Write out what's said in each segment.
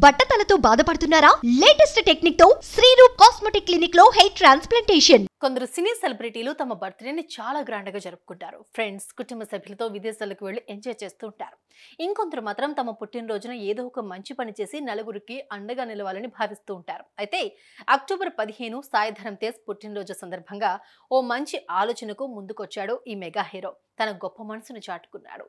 బట్టతలతో బాధపడుతున్నారా latest technique తో Sriroop cosmetic clinic లో హెయిర్ ట్రాన్స్ప్లాంటేషన్ కొందరు సినీ సెలబ్రిటీలు తమ బర్త్డేని చాలా గ్రాండ్గా జరుపుకుంటారు ఫ్రెండ్స్ కుటుంబ సభ్యులతో విదేశాలకు వెళ్ళి ఎంజాయ్ చేస్తూ ఉంటారు ఇంకొందరు మాత్రం తమ పుట్టినరోజున ఏదో ఒక మంచి పని చేసి నలుగురికి అండగా నిలవాలని భావిస్తూ ఉంటారు అయితే అక్టోబర్ పదిహేను సాయిధరం తేజ్ పుట్టినరోజు సందర్భంగా ఓ మంచి ఆలోచనకు ముందుకొచ్చాడు ఈ మెగా హీరో తన గొప్ప మనసును చాటుకున్నాడు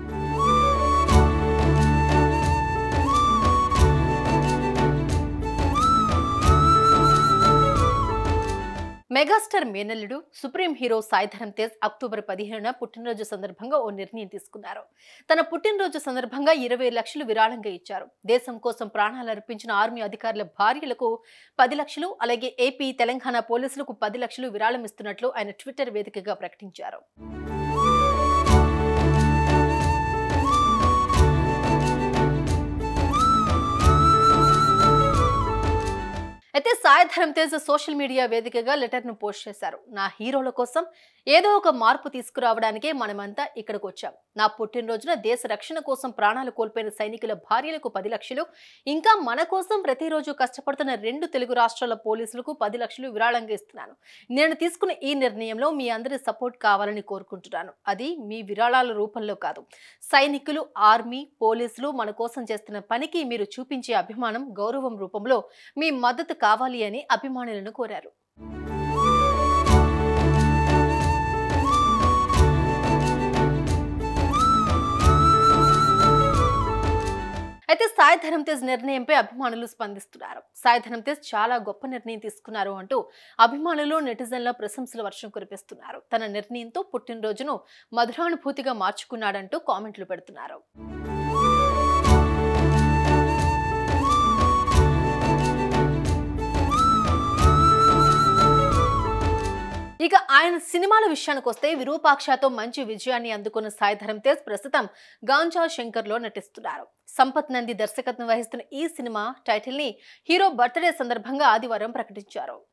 మెగాస్టార్ మేనల్లుడు supreme hero Saidharam Tej October పదిహేనున పుట్టినరోజు సందర్భంగా ఓ నిర్ణయం తీసుకున్నారు తన పుట్టినరోజు సందర్భంగా ఇరవై లక్షలు విరాళంగా ఇచ్చారు దేశం కోసం ప్రాణాలు అర్పించిన ఆర్మీ అధికారుల భార్యలకు పది లక్షలు అలాగే ఏపీ తెలంగాణ పోలీసులకు పది లక్షలు విరాళం ఇస్తున్నట్లు ఆయన ట్విట్టర్ వేదికగా ప్రకటించారు అయితే సాయిధరం తేజ్ సోషల్ మీడియా వేదికగా లెటర్ను పోస్ట్ చేశారు నా హీరోల కోసం ఏదో ఒక మార్పు తీసుకురావడానికే మనమంతా ఇక్కడికి వచ్చాం నా పుట్టినరోజున దేశ రక్షణ కోసం ప్రాణాలు కోల్పోయిన సైనికుల భార్యలకు పది లక్షలు ఇంకా మన కోసం ప్రతిరోజు కష్టపడుతున్న రెండు తెలుగు రాష్ట్రాల పోలీసులకు పది లక్షలు విరాళంగా ఇస్తున్నాను నేను తీసుకున్న ఈ నిర్ణయంలో మీ అందరి సపోర్ట్ కావాలని కోరుకుంటున్నాను అది మీ విరాళాల రూపంలో కాదు సైనికులు ఆర్మీ పోలీసులు మన కోసం చేస్తున్న పనికి మీరు చూపించే అభిమానం గౌరవం రూపంలో మీ మద్దతు కావాలి అని అభిమానులను కోరారు అయితే సాయి ధరం తేజ్ నిర్ణయంపై అభిమానులు స్పందిస్తున్నారు సాయి ధరం తేజ్ చాలా గొప్ప నిర్ణయం తీసుకున్నారు అంటూ అభిమానులు నెటిజన్ల ప్రశంసల వర్షం కురిపిస్తున్నారు తన నిర్ణయంతో పుట్టినరోజును మధురానుభూతిగా మార్చుకున్నాడంటూ కామెంట్లు పెడుతున్నారు ఇక ఆయన సినిమాల విషయానికి వస్తే విరూపాక్షతో మంచి విజయాన్ని అందుకున్న సాయిధరం తేజ్ ప్రస్తుతం గాంజా శంకర్ లో నటిస్తున్నారు సంపత్ నంది దర్శకత్వం వహిస్తున్న ఈ సినిమా టైటిల్ ని హీరో బర్త్డే సందర్భంగా ఆదివారం ప్రకటించారు